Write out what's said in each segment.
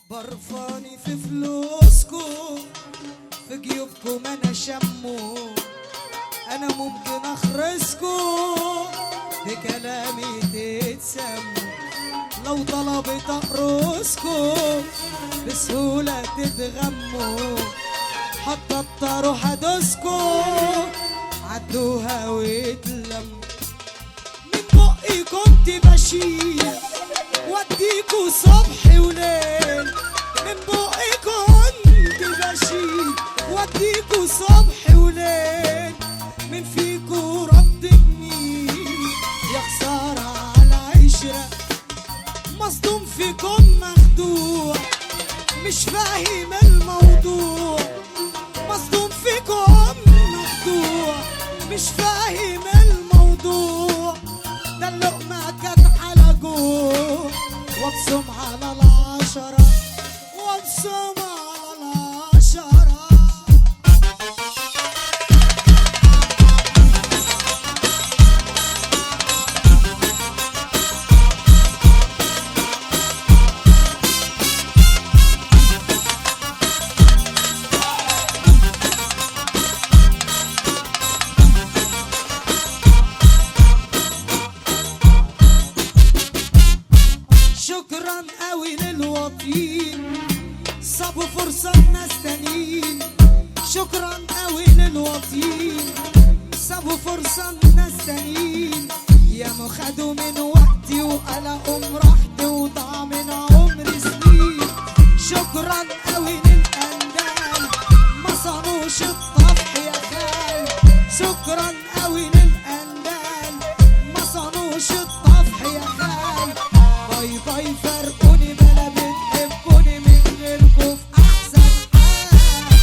برفاني في فلوسكم في جيوبكم انا شمو انا ممكن اخرسكم بكلامي تتسموا لو طلبت اقرصكم بسهولة تتغموا حتى الطرح هدوسكم عدوها واتلموا من بقي كنت بشيل واديكوا صبح وليل من بقي كنت بشيل واديكوا صبح وليل من فيكوا رد النيل يا خسارة على عشرة مصدوم فيكم مخدوع مش فاهم الموضوع مصدوم فيكم مخدوع مش فاهم الموضوع ده اللقمة كانت على جوع وابصم على العشرة وابصم على العشرة شكرا قوي للوطين صابوا فرصة ناس تانيين شكرا قوي للوطين سابوا فرصة ناس تانيين يا ما خدوا من وقتي وقلقهم راحتي وضاع من عمري سنين شكرا قوي للأندال ما صانوش الطفح يا خال شكرا قوي للأندال ما صانوش الطفح يا خال باي باي فرقوني بلا بتحبوني من غيركوا في أحسن حال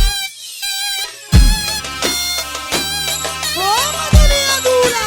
هما دول يا دولا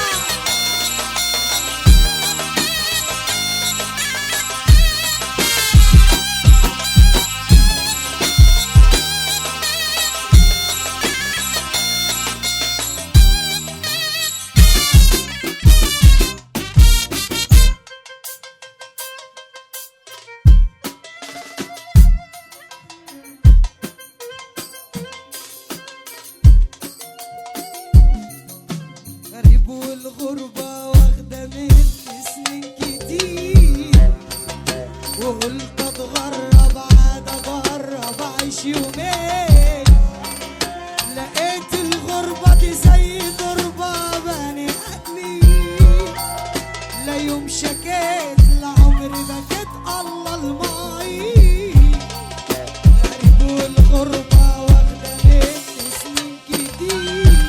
غريب والغربة واخدة مني سنين كتير وقلت اتغرب عاد اجرب اعيش يومين لقيت الغربة دي زي ضربة بني ادمين لا يوم شكيت لعمري بكيت الله المعين غريب والغربة واخدة مني سنين كتير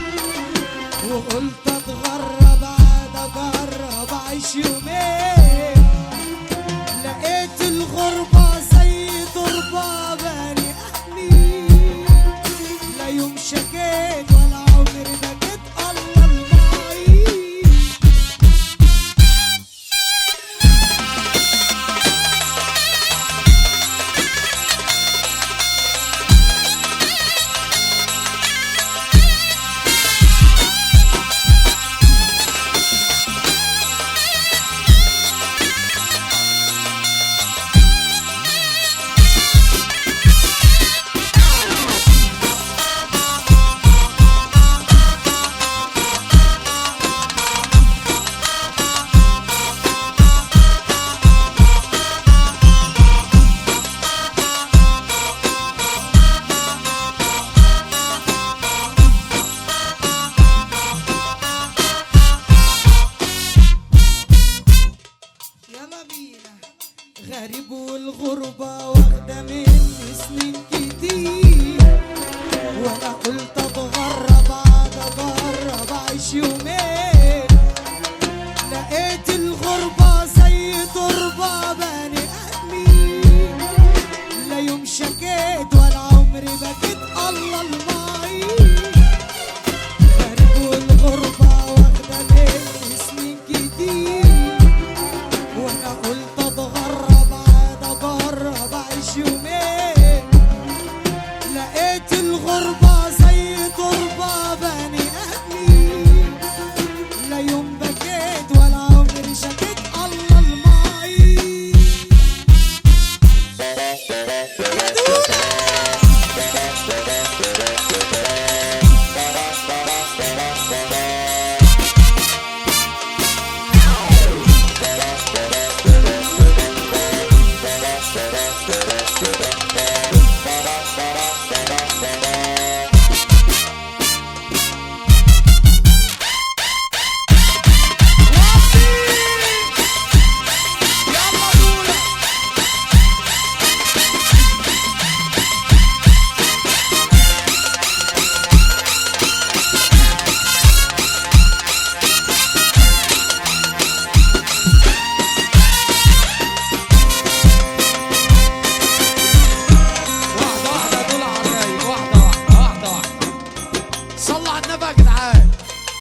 وقلت اتغرب عاد اجرب اعيش يومين لقيت الغربة زي ضربة بني ادمين لا يوم شكيت ولا عمري بكيت الله المعين يلا بينا غريب والغربة واخدة مني سنين كتير وانا قلت اتغرب عاد اجرب اعيش يومين